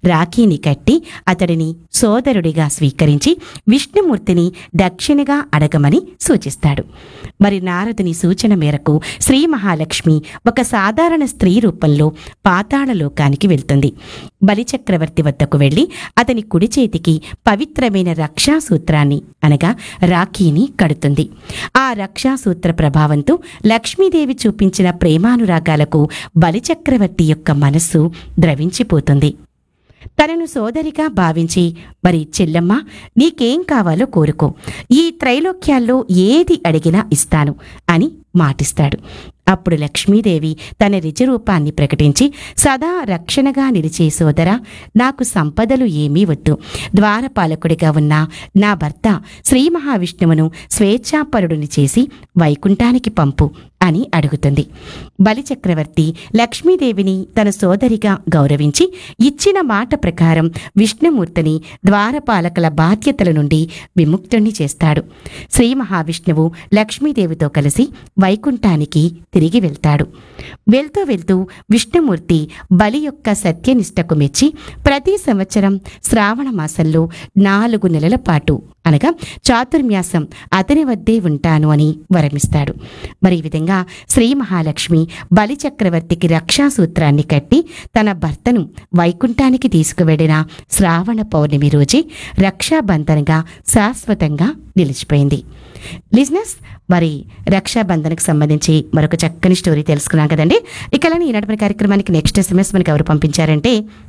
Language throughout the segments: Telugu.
రాఖీని కట్టి అతడిని సోదరుడిగా స్వీకరించి విష్ణుమూర్తిని దక్షిణగా అడగమని సూచిస్తాడు మరి నారదుని సూచన మేరకు శ్రీ మహాలక్ష్మి ఒక సాధారణ స్త్రీ రూపంలో పాతాళ లోకానికి వెళ్తుంది బలిచక్రవర్తి వద్దకు వెళ్లి అతని కుడి చేతికి పవిత్రమైన రక్షాసూత్రాన్ని అనగా రాఖీని కడుతుంది ఆ రక్షాసూత్ర ప్రభావంతో లక్ష్మీదేవి చూపించిన ప్రేమానురాగాలకు బలిచక్రవర్తి యొక్క మనస్సు ద్రవించిపోతుంది తనను సోదరిగా భావించి మరి చెల్లమ్మ నీకేం కావాలో కోరుకో ఈ త్రైలోక్యాల్లో ఏది అడిగినా ఇస్తాను అని మాటిస్తాడు అప్పుడు లక్ష్మీదేవి తన రిజరూపాన్ని ప్రకటించి సదా రక్షణగా నిలిచే సోదర నాకు సంపదలు ఏమీ వద్దు ద్వారపాలకుడిగా ఉన్న నా భర్త శ్రీ మహావిష్ణువును స్వేచ్ఛాపరుడిని చేసి వైకుంఠానికి పంపు అని అడుగుతుంది బలిచక్రవర్తి లక్ష్మీదేవిని తన సోదరిగా గౌరవించి ఇచ్చిన మాట ప్రకారం విష్ణుమూర్తిని ద్వారపాలకుల బాధ్యతల నుండి విముక్తుణ్ణి చేస్తాడు శ్రీ మహావిష్ణువు లక్ష్మీదేవితో కలిసి వైకుంఠానికి తిరిగి వెళ్తాడు వెళ్తూ వెళ్తూ విష్ణుమూర్తి బలి యొక్క సత్యనిష్టకు మెచ్చి ప్రతి సంవత్సరం శ్రావణ మాసంలో నాలుగు నెలల పాటు అనగా చాతుర్మ్యాసం అతని వద్దే ఉంటాను అని వరమిస్తాడు మరి ఈ విధంగా శ్రీ మహాలక్ష్మి బలిచక్రవర్తికి రక్షాసూత్రాన్ని కట్టి తన భర్తను వైకుంఠానికి తీసుకువెళ్లిన శ్రావణ పౌర్ణమి రోజే రక్షాబంధనగా శాశ్వతంగా నిలిచిపోయింది లిజినెస్ మరి రక్షాబంధన్కి సంబంధించి మరొక చక్కని స్టోరీ తెలుసుకున్నాం కదండి ఇక ఈనాటి మన కార్యక్రమానికి నెక్స్ట్ ఎస్ఎంఎస్ మనకి ఎవరు పంపించారంటే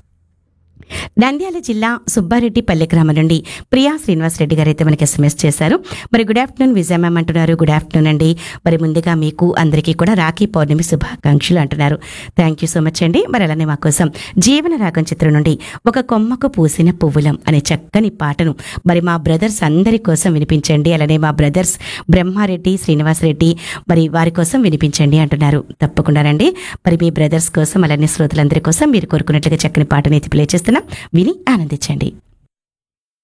నంద్యాల జిల్లా సుబ్బారెడ్డి పల్లె గ్రామం నుండి ప్రియా శ్రీనివాస్ రెడ్డి గారు అయితే మనకి ఎస్ఎంఎస్ చేశారు మరి గుడ్ ఆఫ్టర్నూన్ విజయ మ్యామ్ అంటున్నారు గుడ్ ఆఫ్టర్నూన్ అండి మరి ముందుగా మీకు అందరికీ కూడా రాఖీ పౌర్ణమి శుభాకాంక్షలు అంటున్నారు థ్యాంక్ యూ సో మచ్ అండి మరి అలానే మా కోసం జీవన రాగం చిత్రం నుండి ఒక కొమ్మకు పూసిన పువ్వులం అనే చక్కని పాటను మరి మా బ్రదర్స్ అందరి కోసం వినిపించండి అలానే మా బ్రదర్స్ బ్రహ్మారెడ్డి శ్రీనివాస్ రెడ్డి మరి వారి కోసం వినిపించండి అంటున్నారు తప్పకుండానండి మరి మీ బ్రదర్స్ కోసం అలానే శ్రోతలందరి కోసం మీరు కోరుకున్నట్లుగా చక్కని పాటని అయితే ప్లే చేస్తున్నాం విని ఆనందించండి